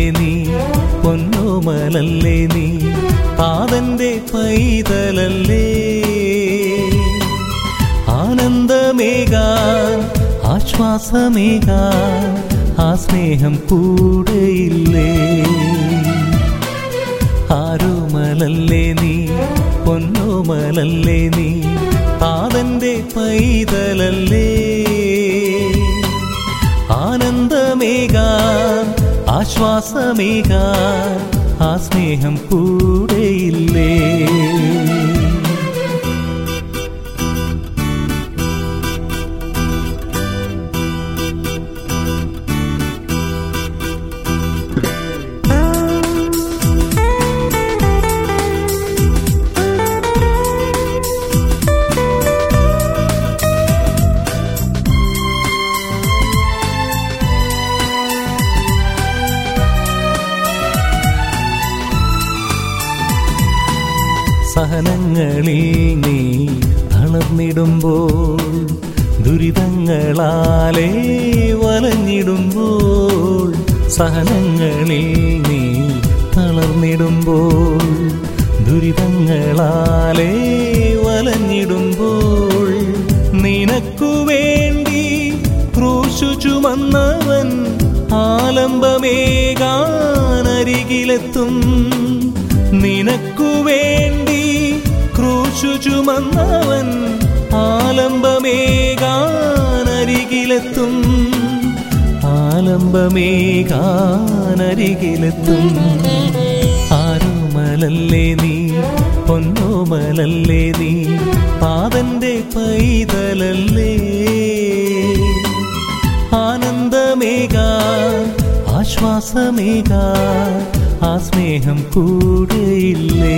നീ പൊന്നോമലല്ലേ നീ താതന്റെ പൈതലല്ലേ ആനന്ദമേകാൻ ആശ്വാസമേകാൻ ആ സ്നേഹം കൂടെയില്ലേ ആരോമലല്ലേ നീ പൊന്നോമലല്ലേ നീ താതന്റെ പൈതലല്ലേ ആനന്ദമേകാൻ ആശ്വാസമേകാൻ ആ സ്നേഹം കൂടെയില്ലേ സഹനങ്ങളിൽ നീ തളർന്നിടുമ്പോൾ ദുരിതങ്ങളാലേ വലഞ്ഞിടുമ്പോൾ സഹനങ്ങളിൽ നീ തളർന്നിടുമ്പോൾ ദുരിതങ്ങളാലേ വലഞ്ഞിടുമ്പോൾ നിനക്കു വേണ്ടി ക്രൂശു ചുമന്നവൻ ആലംബമേകാനരികിലെത്തും നിനക്കു വേണ്ടി ക്രൂശു ചുമന്നവൻ ആലംബമേകാനരികിലെത്തും ആലംബമേകാനരികിലെത്തും ആരോമലല്ലേ നീ പൊന്നോമലല്ലേ നീ പാതന്റെ പൈതലല്ലേ ആനന്ദമേകാൻ ആശ്വാസമേകാൻ ആ സ്നേഹം കൂടെയില്ലേ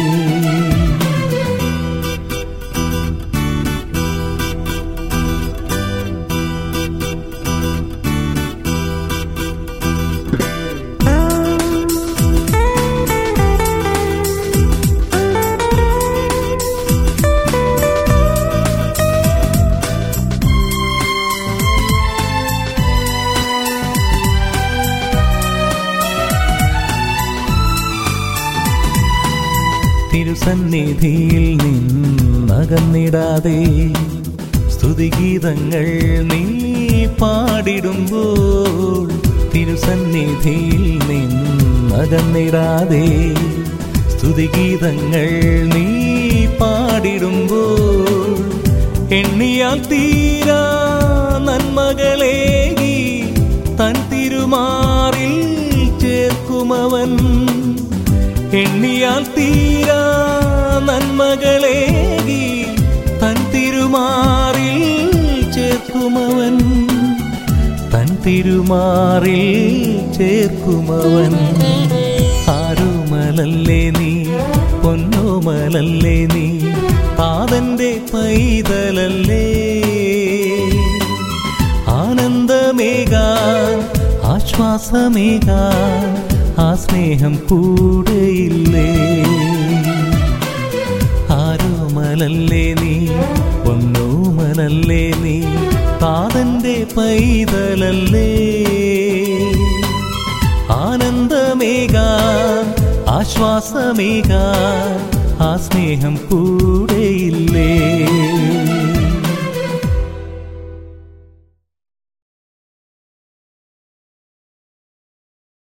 തിരുസന്നിധിയിൽ നിന്നകന്നിടാതെ സ്തുതിഗീതങ്ങൾ നീ പാടിടുമ്പോൾ തിരുസന്നിധിയിൽ നിന്നകന്നിടാതെ സ്തുതിഗീതങ്ങൾ നീ പാടിടുമ്പോൾ എണ്ണിയാൽ തീരാ നന്മകളേകി തൻ തിരുമാറിൽ ചേർക്കുമവൻ എണ്ണിയാൽ തീരാ നന്മകളേകി തൻ തിരുമാറിൽ ചേർക്കുമവൻ തൻ തിരുമാറിൽ ചേർക്കുമവൻ ആരോമലല്ലേ നീ പൊന്നോമലല്ലേ നീ പാതന്റെ പൈതലല്ലേ ആനന്ദമേകാൻ ആശ്വാസമേകാൻ ആ സ്നേഹം കൂടെയില്ലേ ആരോമലല്ലേ നീ പൊന്നോമലല്ലേ നീ താതന്റെ പൈതലല്ലേ ആനന്ദമേകാൻ ആശ്വാസമേകാൻ ആ സ്നേഹം കൂടെയില്ലേ